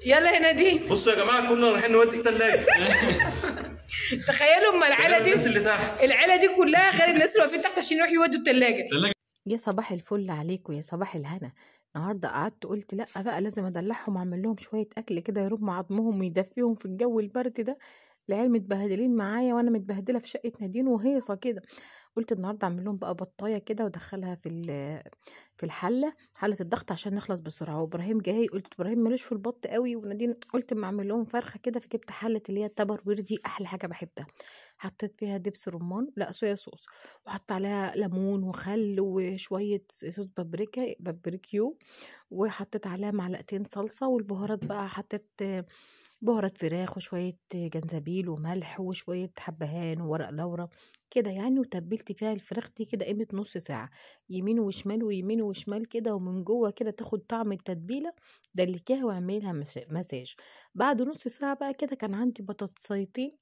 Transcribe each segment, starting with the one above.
يلا يا نادين بصوا يا جماعه كلنا رايحين نودي الثلاجه تخيلوا اما العيله الناس دي اللي تحت العيله دي كلها غير الناس اللي واقفين تحت عشان يروحوا يودوا الثلاجه يا صباح الفل عليكم يا صباح الهنا النهارده قعدت قلت لا بقى لازم ادلعهم واعمل لهم شويه اكل كده يرم عظمهم ويدفيهم في الجو البرد ده العيال متبهدلين معايا وانا متبهدله في شقه نادين وهيصه كده قلت النهارده اعمل لهم بقى بطايه كده وادخلها في ال- في الحله حله الضغط عشان نخلص بسرعه وابراهيم جاي قلت ابراهيم ملوش في البط قوي ونادين قلت اما اعمل لهم فرخه كده فجبت حله اللي هي التبر وردي احلى حاجه بحبها حطيت فيها دبس رمان لا صويا صوص وحط عليها ليمون وخل وشويه صوص بابريكا بابريكيو وحطيت عليها معلقتين صلصه والبهارات بقى حطيت آه، بهارات فراخ وشويه جنزبيل وملح وشويه حبهان وورق لورا كده يعني وتبلت فيها الفراخ دي كده قيمه نص ساعه يمين وشمال ويمين وشمال كده ومن جوه كده تاخد طعم التتبيله دلكيها واعملي لها مسا- مساج بعد نص ساعه بقى كده كان عندي بطاطسيتين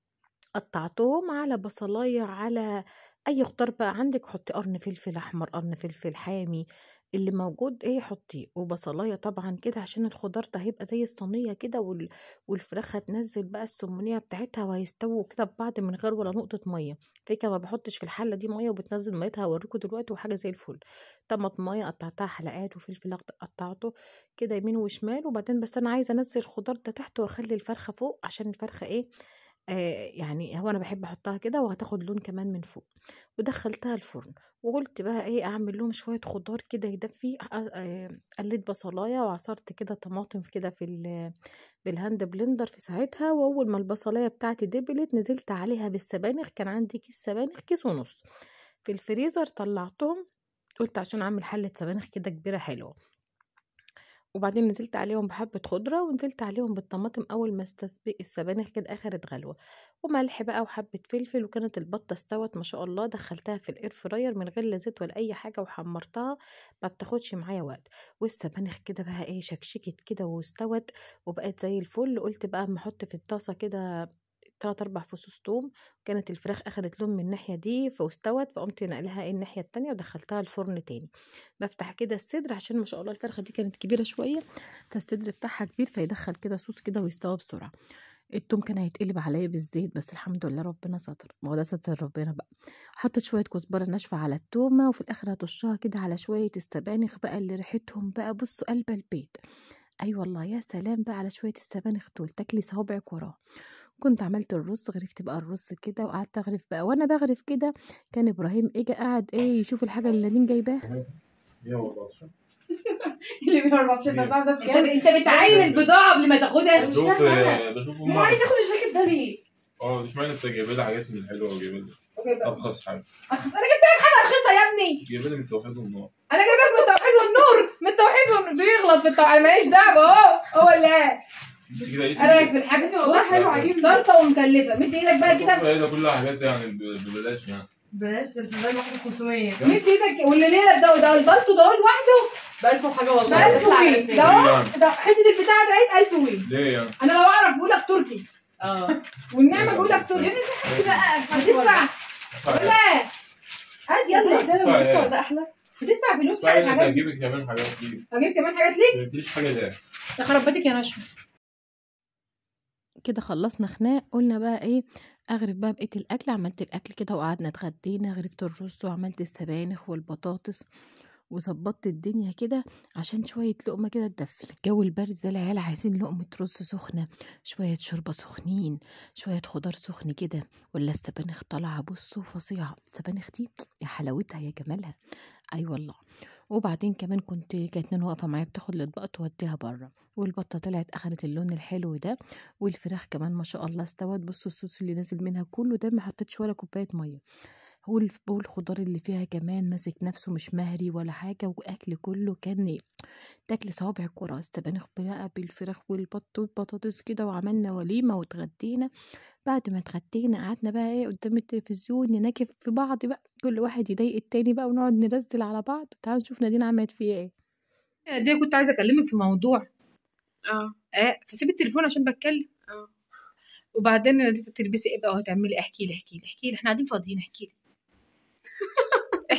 قطعتهم على بصلاية على أي خضار بقى عندك حطي قرن فلفل أحمر قرن فلفل حامي اللي موجود ايه حطيه وبصلاية طبعا كده عشان الخضار ده هيبقى زي الصينية كده وال... والفراخ هتنزل بقى السمونية بتاعتها وهيستووا كده ببعض من غير ولا نقطة مية فكرة ما بحطش في الحلة دي مية وبتنزل ميتها هوريكم دلوقتي وحاجة زي الفل طماطمية قطعتها حلقات وفلفل أخضر قطعته كده يمين وشمال وبعدين بس أنا عايزة أنزل الخضار ده تحت وأخلي الفرخة فوق عشان الفرخة ايه آه يعني هو انا بحب احطها كده وهتاخد لون كمان من فوق ودخلتها الفرن وقلت بقى ايه اعمل لهم شويه خضار كده يدفي آه، آه، قليت بصلايه وعصرت كده طماطم كده في ال- بالهاند بلندر في ساعتها واول ما البصلايه بتاعتي دبلت نزلت عليها بالسبانخ كان عندي كيس سبانخ كيس ونص في الفريزر طلعتهم قلت عشان اعمل حله سبانخ كده كبيره حلوه وبعدين نزلت عليهم بحبة خضرة ونزلت عليهم بالطماطم أول ما استسبق السبانخ كده أخدت غلوة وملح بقى وحبة فلفل وكانت البطة استوت ما شاء الله دخلتها في الاير فراير من غير لا زيت ولا أي حاجة وحمرتها ما بتاخدش معايا وقت والسبانخ كده بقى ايه شكشكت كده واستوت وبقت زي الفل قلت بقى اما احط في الطاسة كده تلات أربع فصوص توم كانت الفراخ أخدت لون من الناحية دي فاستوت فقمت نقلها ايه الناحية التانية ودخلتها الفرن تاني بفتح كده الصدر عشان ما شاء الله الفرخة دي كانت كبيرة شوية فالصدر بتاعها كبير فيدخل كده صوص كده ويستوى بسرعة التوم كان هيتقلب عليا بالزيت بس الحمد لله ربنا ستر ما هو ده ستر ربنا بقى حطيت شوية كزبرة ناشفة على التومة وفي الآخر هترشها كده على شوية السبانخ بقى اللي ريحتهم بقى بصوا قلب البيت أي أيوة والله يا سلام بقى على شوية السبانخ دول تاكلي صوابعك وراه كنت عملت الرز غرفت بقى الرز كده وقعدت اغرف بقى وانا بغرف كده كان ابراهيم اجى قاعد ايه يشوف الحاجه اللي نادين جايباها اللي ب 14 ده بتاع ده انت بكام؟ انت بتعين البضاعه قبل ما تاخدها مش بشوف فاهمة بشوف هو عايز امها ياخد الجاكيت ده ليه؟ اه اشمعنى انت جايب لي حاجات من الحلوه وجايب لي ابخص حاجه أرخص. انا جبت لك حاجه رخيصه يا ابني جايب لي من التوحيد والنار انا جايبك من التوحيد والنور من التوحيد والنور بيغلط في التوحيد انا ماليش دعوه اهو هو اللي قاعد. انت كده ايه رايك في الحاجات دي والله حلو عاجبني صارفه ومكلفه مد ايدك بقى كده ايه ده كلها حاجات يعني ب- ببلاش يعني بلاش ده الفنجان واحد 500 مد ايدك واللي ليله ده ده البلطو ده لوحده ب 1000 وحاجه ب والله 1000 داخل على وي 2000. ده اهو يعني؟ ده حته البتاع ده 1000 وي ليه يعني؟ انا لو اعرف بقول لك تركي اه والنعمه بقول لك تركي بقى هتدفع ولا هات يلا ده انا بص ده احلى بتدفع فلوس صحيح على انت الحاجات دي هتجيب كمان حاجات كتير اجيب كمان حاجات ليك ما قلتليش حاجه ده يا خرب بيتك يا نشوى كده خلصنا خناق قلنا بقى ايه اغرف بقى بقيه الاكل عملت الاكل كده وقعدنا اتغدينا غرفت الرز وعملت السبانخ والبطاطس وظبطت الدنيا كده عشان شوية لقمة كده تدفي الجو البارد ده العيال عايزين لقمة رز سخنة شوية شوربة سخنين شوية خضار سخن كده ولا السبانخ طالعة بصوا فظيعة السبانخ دي يا حلاوتها يا جمالها أي أيوة والله وبعدين كمان كنت كانت نانا واقفة معايا بتاخد الأطباق توديها بره والبطة طلعت أخدت اللون الحلو ده والفراخ كمان ما شاء الله استوت بصوا الصوص اللي نازل منها كله ده ما حطيتش ولا كوباية مية والف- والخضار اللي فيها كمان ماسك نفسه مش مهري ولا حاجة وأكل كله كان تاكل صوابعك ورا السبانخ بقى بالفراخ والبط والبطاطس كده وعملنا وليمة واتغدينا بعد ما اتغدينا قعدنا بقى ايه قدام التلفزيون نناكف في بعض بقى كل واحد يضايق التاني بقى ونقعد ننزل على بعض تعالوا نشوف نادين عملت فيها ايه دي كنت عايزه اكلمك في موضوع اه اه فسيب التليفون عشان بتكلم اه وبعدين نادية تلبسي ايه بقى وهتعملي احكي لي احكي لي احكي لي احنا قاعدين فاضيين احكي لي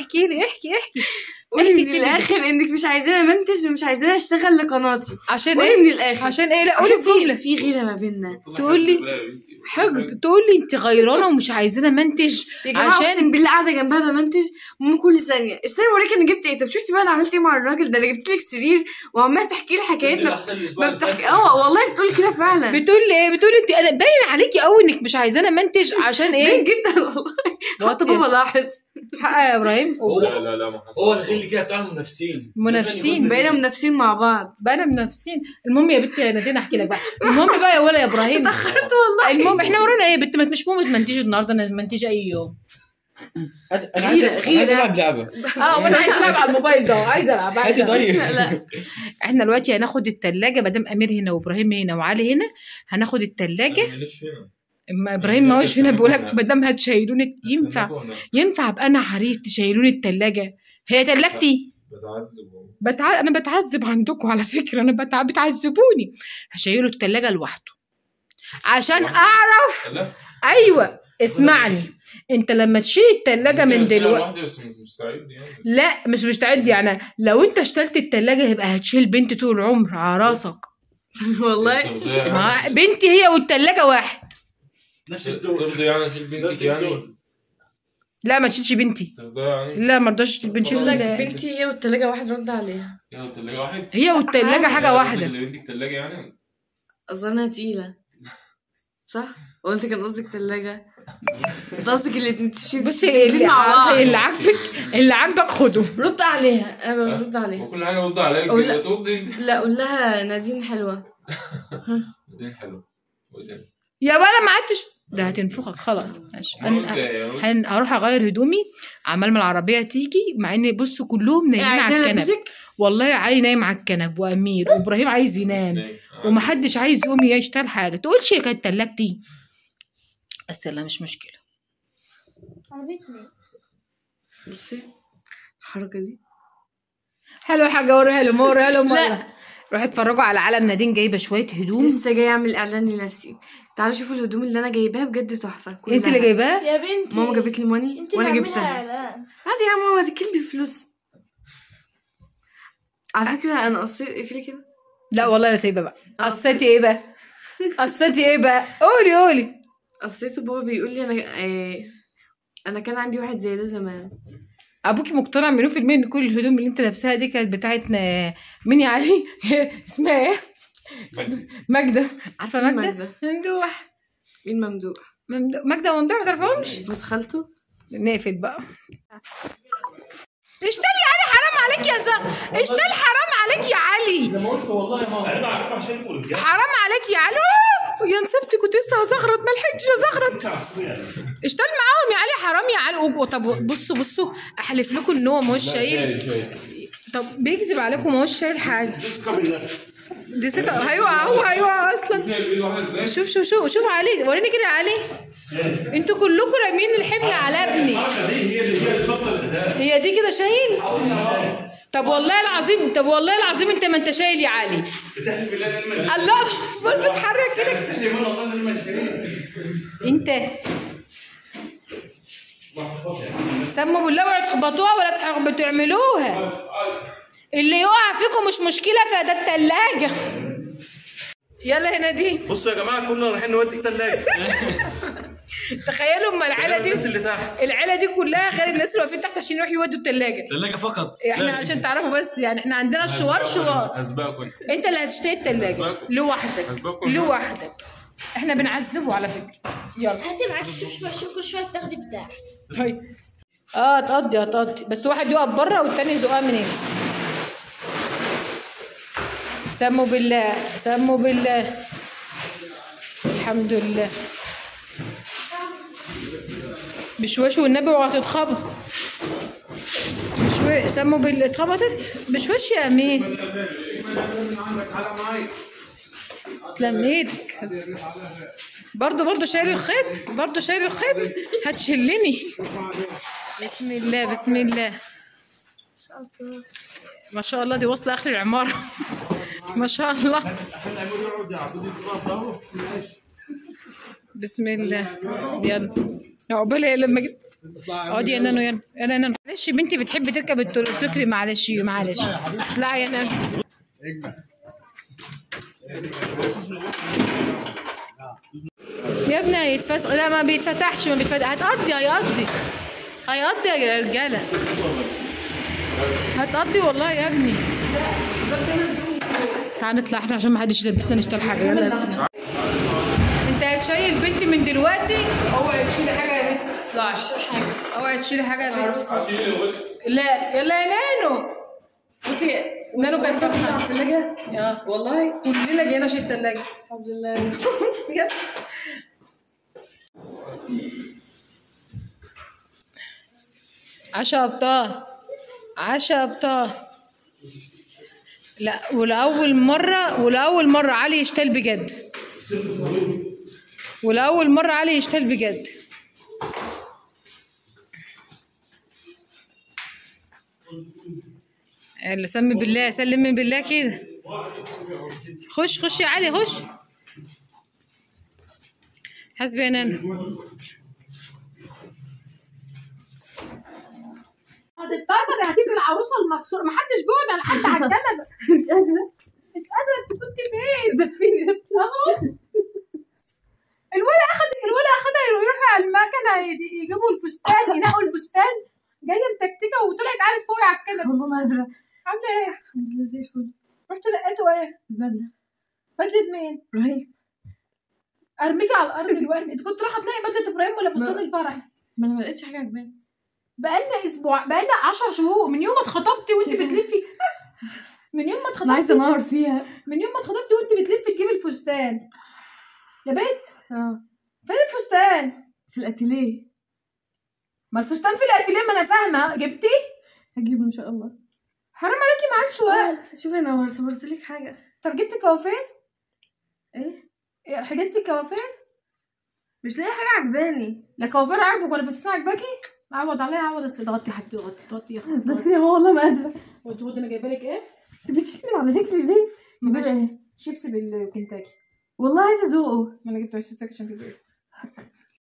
احكي لي احكي احكي قولي احكي من سيبي. الاخر انك مش عايزاني منتج ومش عايزاني اشتغل لقناتي عشان قولي ايه من الاخر عشان ايه لا قولي عشان الجمله في في غيره ما بيننا تقول لي حقد تقول لي انت غيرانه ومش عايزانا منتج يا جماعه عشان اقسم بالله قاعده جنبها بمنتج ماما كل ثانيه استنى اوريك انا جبت ايه طب شفتي بقى انا عملت ايه مع الراجل ده انا جبت لك سرير وعماله تحكي لي حكايات ما ما بتحكي اه والله بتقول كده فعلا بتقول لي ايه بتقول انت انا باين عليكي قوي انك مش عايزانا منتج عشان باين ايه جدا والله حتى واطية. بابا لاحظ حق يا ابراهيم لا لا لا ما حصل هو الغل كده بتاع المنافسين منافسين. بقينا منافسين مع بعض بقى منافسين المهم يا بنتي يا نادين احكي لك بقى المهم بقى يا ولا يا ابراهيم اتاخرت والله المهم احنا ورانا ايه يا بنت ما مش مهم تمنتجي النهارده انا منتجه اي يوم انا عايز غيرة- أنا عايز غيرة. العب لعبه اه وانا عايزه العب على الموبايل ده عايزه العب هاتي طيب لا احنا دلوقتي هناخد التلاجة مادام امير هنا وابراهيم هنا وعلي هنا هناخد التلاجة معلش هنا اما ابراهيم ما هوش هنا بيقول لك مادام هتشيلوني ينفع ينفع ابقى انا عريس تشيلوني التلاجة هي تلاجتي بتعذب والله. بتع... انا بتعذب عندكم على فكره انا بتع... بتعذبوني هشيله التلاجة لوحده عشان لوحده؟ اعرف لا ايوه اسمعني انت لما تشيل التلاجة من ممكن أشيلها دلوقتي لوحدي بس مش مستعد يعني لا مش مستعد يعني لو انت اشتلت التلاجة يبقى هتشيل بنت طول العمر على راسك والله ترضي- ما بنتي هي والتلاجة واحد نفس الدور ترضي يعني اشيل بنتك نفس يعني الدور لا ما تشيلش بنتي ترضي يعني لا ما رضاش تشيل بنتي بقول لك لا. بنتي هي والتلاجة واحد رد عليها يا التلاجة واحد هي والتلاجة حاجة يعني واحدة قصدك اللي بنتك تلاجة يعني اظنها تقيلة صح؟ قلت كان قصدك تلاجة انت قصدك الاتنين تشيل بصي اللي, مع بعض اللي عاجبك اللي عاجبك خده رد عليها انا برد عليها وكل حاجة رد عليك أقول لا. ترد انت لا قول لها نادين حلوة دي حلو وايه تاني؟ يا ولا ما عدتش ده هتنفخك خلاص ماشي ما قلت انا يعني قلت- هن- هروح اغير هدومي عمال ما العربيه تيجي مع ان بصوا كلهم نايمين على عايزة الكنب البسك والله علي نايم على الكنب وامير وابراهيم عايز ينام آه. ومحدش عايز يقوم يشتغل حاجه تقولش هي كانت تلاجتي بس لا مش مشكله بصي الحركة دي حلو حاجه وريها لهم وريها لهم لا. والله. روحوا اتفرجوا على علم نادين جايبه شويه هدوم لسه جايه اعمل اعلان لنفسي تعالوا شوفوا الهدوم اللي انا جايباها بجد تحفه كلها. انت اللي جايباها يا بنتي ماما جابت لي ماني انت وانا اللي جبتها عاملها اعلان عادي يا ماما تكلمي فلوس على فكره انا قصيت اقفلي كده لا والله انا سايبه بقى قصتي ايه بقى قصتي ايه بقى قولي قولي قصيته بابا بيقول لي انا آه انا كان عندي واحد زي ده زمان ابوكي مقتنع مليون في المية ان كل الهدوم اللي انت لابساها دي كانت بتاعتنا مين يا علي اسمها ايه ماجدة عارفة مين ماجدة ماجدة؟ ممدوح مين ممدوح ممدوح ماجدة وممدوح ما تعرفهمش بس خالته نقفل بقى اشتل يا علي حرام عليك يا زلمة اشتل حرام عليك يا علي زي ما قلت والله يا ماما عيب عليكم عشان يبقوا رجاله حرام عليك يا علي أوه، يا نسبتي كنت لسه هزغرط ما لحقتش ازغرط اشتغل معاهم يا علي حرام يا علي وج- طب بصوا بصوا احلف لكم ان هو ما هوش شايل شايل شايل طب بيكذب عليكم ما هوش شايل حاجه دي ثقه هيقع هو هيقع اصلا شايل ايد واحد ازاي؟ شوف شوف شوف شوف علي وريني كده يا علي انتوا كلكم رامين الحمل على ابني الحركه دي هي اللي هي الصفقه الاداء هي دي كده شايل طب والله العظيم طب والله العظيم انت ما انت شايل يا علي بتحلف بالله ان انا الله امال بتحرك كده بتحلف بالله والله ان انا شريك انت سموا بالله ولا تخبطوها ولا تح- تعملوها اللي يقع فيكم مش مشكله فده التلاجة يلا هنا دي بصوا يا جماعه كلنا رايحين نودي الثلاجه تخيلوا اما العيله الناس دي اللي تحت العيله دي كلها غير الناس اللي واقفين تحت عشان يروحوا يودوا التلاجة ثلاجه فقط احنا عشان تعرفوا بس يعني احنا عندنا الشوار شوار هسبقكم انت انت اللي هتشتري التلاجة هسبقكم. لوحدك هسبقكم. لوحدك احنا بنعذبه على فكره يلا هاتي معاك شبشب عشان كل شويه بتاخدي بتاع طيب اه هتقضي هتقضي بس واحد يقف بره والتاني يزقها من هنا سموا بالله سموا بالله الحمد لله بشويش والنبي وهتتخبط بشوي سموا بالله اتخبطت بشويش يا امين تسلم ايدك برضه برضه شايل الخيط برضه شايل الخيط هتشلني بسم الله بسم الله ما شاء الله دي واصله اخر العماره ما شاء الله عشان امير يقعد يعبد التراب ده بسم الله يلا عقبال إيه لما جيت اقعدي يا نانو يلا يلا يا نانو معلش بنتي بتحب تركب التروسيكل معلش معلش اطلعي يا نانو يا ابني هيتفس لا ما بيتفتحش ما بيتفتح هتقضي هيقضي هيقضي يا رجاله هتقضي والله يا ابني تعال نطلع احنا عشان ما حدش يلبسنا نشتري حاجه يلا يا ابني انت هتشيل البنت من دلوقتي اوعي تشيلي حاجه يا بنت اطلعي اوعي تشيلي حاجه يا بنت لا يلا يا نانو بصي نانو كانت على الثلاجة يا والله كلنا جينا شيل التلاجة الحمد لله بجد عشا ابطال عشا ابطال لا ولاول مره ولاول مره علي يشتغل بجد ولاول مره علي يشتغل بجد يلا سمي بالله سلمي بالله كده خش خش يا علي خش حسبي يا نانا هتتكسر هتبقى العروسه المكسوره محدش بيقعد على حد على الكنبه مش قادرة مش قادره انت كنت فين دفيني اهو الولا اخد الولا اخدها يروحوا على المكنه ي- يجيبوا الفستان ينقوا الفستان جايه متكتكه وطلعت قاعده فوق على الكنبه والله ما قادرة عامله ايه؟ الحمد لله زي الفل رحت لقيته ايه؟ البدلة بدله مين؟ رهيب ارميكي على الارض دلوقتي انت كنت رايحه تلاقي بدله ابراهيم ولا فستان ما- الفرح؟ ما انا ما لقيتش حاجة عجباني بقالنا اسبوع بقالنا 10 شهور من يوم ما اتخطبتي وانت بتلفي من يوم ما انا عايزة اتخطبتي انور فيها من يوم ما اتخطبتي وانت بتلفي تجيبي الفستان يا بنت اه فين الفستان؟ في الاتيليه ما الفستان في الاتيليه ما انا فاهمه جبتيه؟ هجيبه ان شاء الله حرام عليكي ما عادش وقت شوفي انا صورت لك حاجة طب جبتي كوافير؟ ايه إيه، حجزتي كوافير؟ مش لاقي حاجة عجباني لا كوافير عاجبك ولا فستان عاجباكي؟ عوض عليها عوض بس ضغطي يا حبيبتي ضغطي ضغطي يا اختي ضغطي دفيني ما والله ما قادرة قلت خد انا جايبه لك ايه؟ انت بتشيلي على رجلي ليه؟ ما جايبة بقاش- ايه؟ شيبسي بالكنتاكي والله عايزة ادوقه ما انا جبت عيش كنتاكي عشان تجيبيه